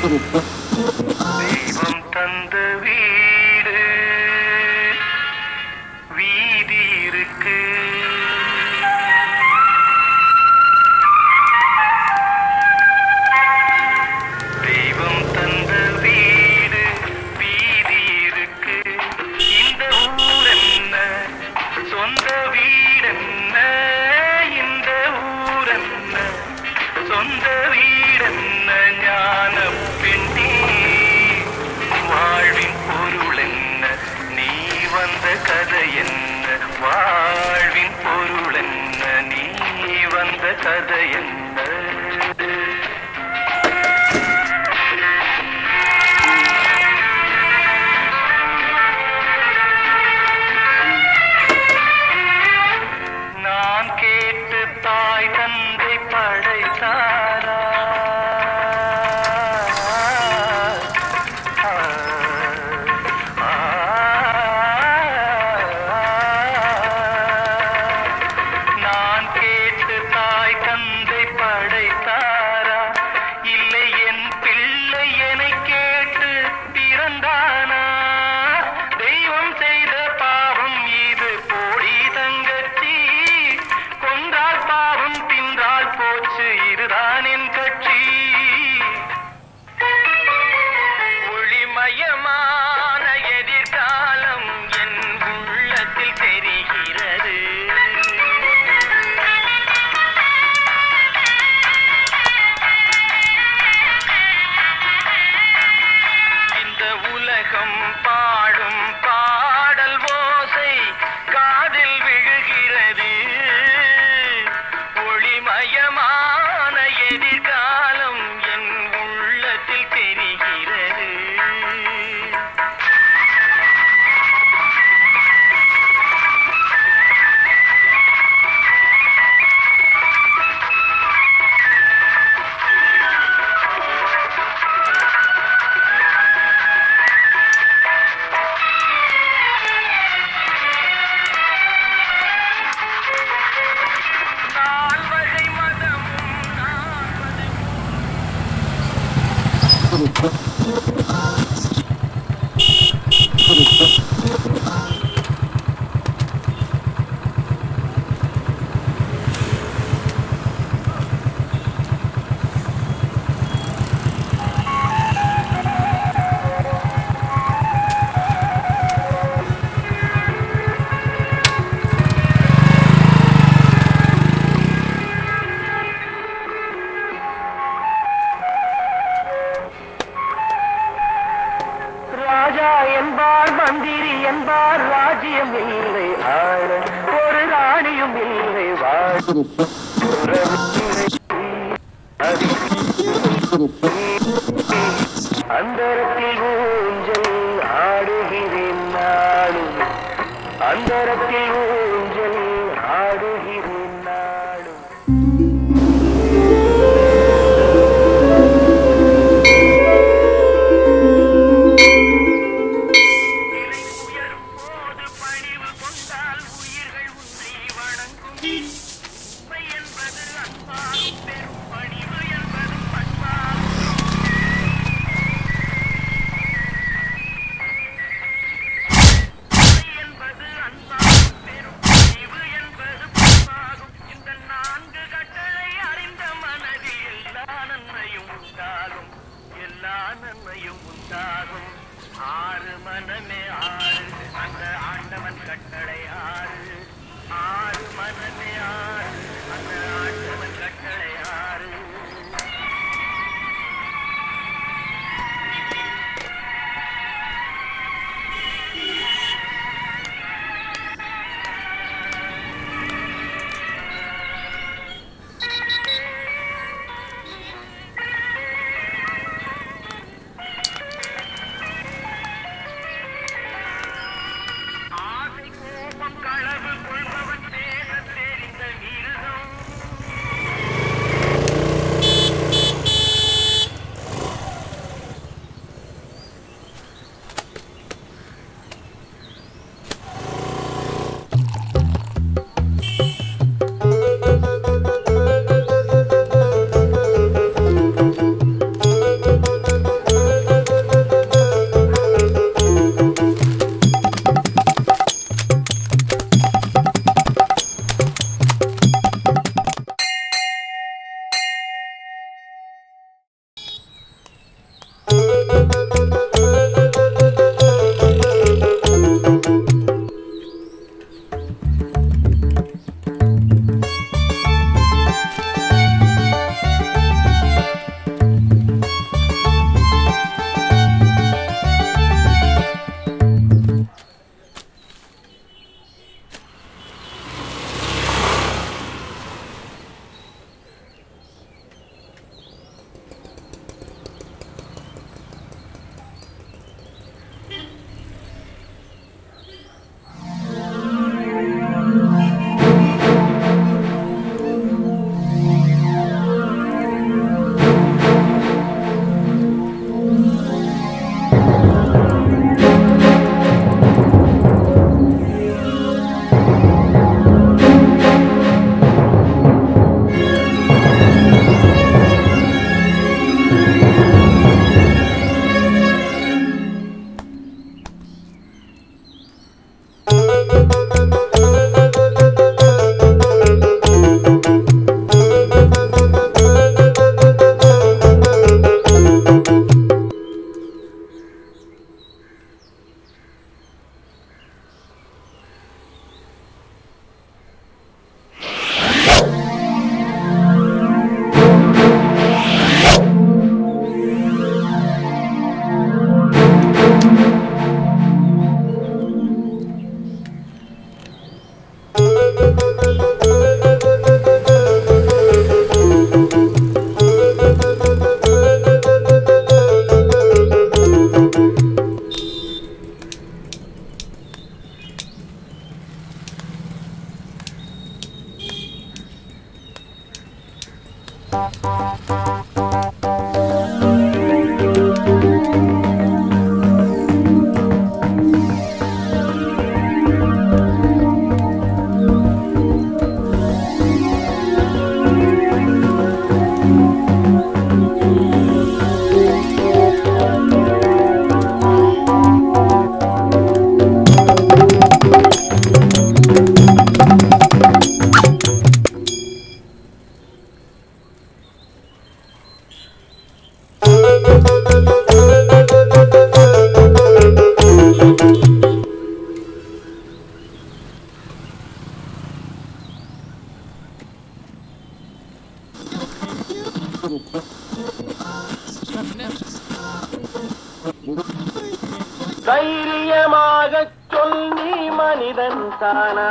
தெய்வம் தந்த வீடு வீதி இருக்கு தெய்வம் தந்த வீடு வீதி இருக்கு இந்த ஊர் என்ன சொந்த வீடென்ன இந்த ஊர் என்ன சொந்த வீடென்ன ஞான பெண்ணே வாழ்வின் பொருள் என்ன நீ வந்த கதை என்ன வாழ்வின் பொருள் என்ன நீ வந்த கதை என்ன நான் கேட்டு தாய் தந்தை படைத்தாரா ஆ, ஆ, நான் கேட்டு தாய் தந்தை படைத்தாரா இல்லை என் பிள்ளை என்னை கேட்டு பிறந்தானா தெய்வம் செய்த பாவம் இது போடி தங்கச்சி கொன்றால் பாவம் தின்றால் போச்சு இதுதான் என் கட்சி ஒளிமயமான எதிர்காலம் என் உள்ளத்தில் தெரிகிறது இந்த உலகம் பாடும் பாடல் ஓசை காதில் விழுகிறது ஒளிமயமான எதிர்காலம் என் உள்ளத்தில் தெரிகிறது நால்வகை மதமும் நாற்பது ராஜா என்பார் மந்திரி என்பார் ராஜ்யம் இல்லை ஆள ஒரு ராணியும் இல்லை வாழும் அந்தரத்தில் ஊஞ்சல் ஆடுகிறேன் நாடும் அந்தரத்தில் ஊஞ்சல் ஆடுகிறேன் நாடும் நிலை உயரும் போது பணிவு கொண்டால் உயிர்கள் உன்னை வணங்கும் உண்மை என்பது அன்பாகும் பெரும் பணிவு என்பது பண்பாகும் உண்மை என்பது அன்பாகும் பெரும் பணிவு என்பது பண்பாகும் இந்த நான்கு கட்டளை அறிந்த மனதில் எல்லா நன்மையும் உண்டாகும் எல்லா நன்மையும் உண்டாகும் ஆறு மனமே ஆறு அந்த ஆண்டவன் கட்டளை ஆறு ஆறு மனமே ஆறு அந்த ஆண்டவன் கட்டளை ஆறு ஆசை கோபம் களவு கொள்பவன் பேச தெரிந்த மிருகம் தைரியமாக சொல் நீ மனிதன் தானா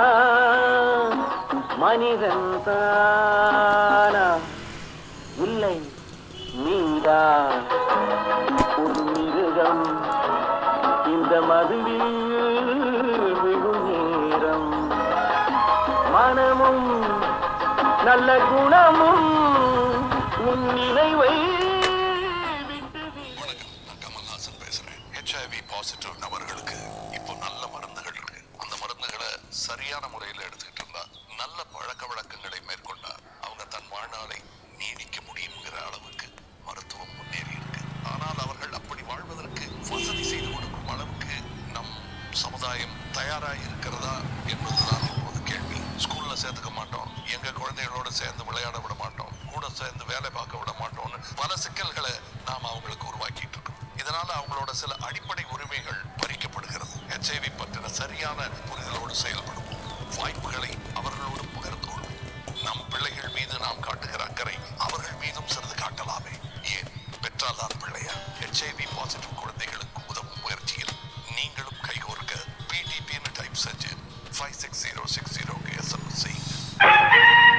மனிதன் தானா இல்லை நீதான் ஒரு மிருகம் இந்த மதுவில் விழும் நேரம் மனமும் நல்ல குணமும் உன் நினைவை விட்டு வணக்கம் நான் கமல்ஹாசன் பேசுறேன் ஹெச்ஐவி பாசிட்டிவ் நபர்களுக்கு இப்போ நல்ல மருந்துகள் இருக்கு அந்த மருந்துகளை சரியான முறையில் எடுத்துக்கிட்டு இருந்தா நல்ல பழக்க வழக்கங்களை மேற்கொண்டா அவங்க தன் வாழ்நாளை நீடிக்க முடியுங்கிற அளவுக்கு மருத்துவம் முன்னேறி இருக்கு ஆனால் அவர்கள் அப்படி வாழ்வதற்கு வசதி செய்து கொடுக்கும் அளவுக்கு நம் சமுதாயம் தயாரா இருக்கிறதா என்பதுதான் இப்போது கேள்வி ஸ்கூல்ல சேர்த்துக்க மாட்டோம் எங்க குழந்தைகளோட சேர்ந்து விளையாட விட மாட்டோம் கூட சேர்ந்து வேலை பார்க்க விட மாட்டோம்னு பல சிக்கல்களை நாம் அவங்களுக்கு உருவாக்கிட்டு இருக்கோம் இதனால அவங்களோட சில அடிப்படை உரிமைகள் பறிக்கப்படுகிறது ஹெச்ஐவி பற்றின சரியான புரிதலோடு செயல்படுவோம் வாய்ப்புகளை அவர்களோடு பகிர்ந்து கொள்வோம் நம் பிள்ளைகள் மீது நாம் காட்டுகிற அக்கறை அவர்கள் மீதும் சிறிது காட்டலாமே ஏன் பெற்றால்தான் பிள்ளையா ஹெச்ஐவி பாசிட்டிவ் குழந்தைகளுக்கு உதவும் முயற்சியில் நீங்களும் கைகோர்க்க பிடிபின்னு டைப் செஞ்சு ஃபைவ் சிக்ஸ் ஜீரோ சிக்ஸ் ஜீரோக்கு எஸ்எம்எஸ் செய்யுங்க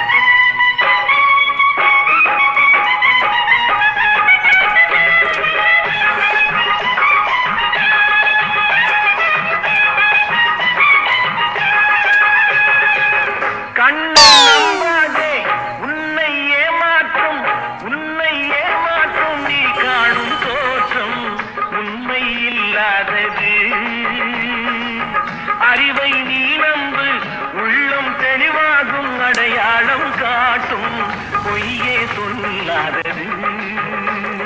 கண்ணை நம்பாதே உன்னை ஏமாற்றும் உன்னை ஏமாற்றும் நீ காணும் தோற்றம் உண்மை இல்லாதது அறிவை நீ நம்பு உள்ளம் தெளிவாகும் அடையாளம் காட்டும் பொய்யே சொல்லாதது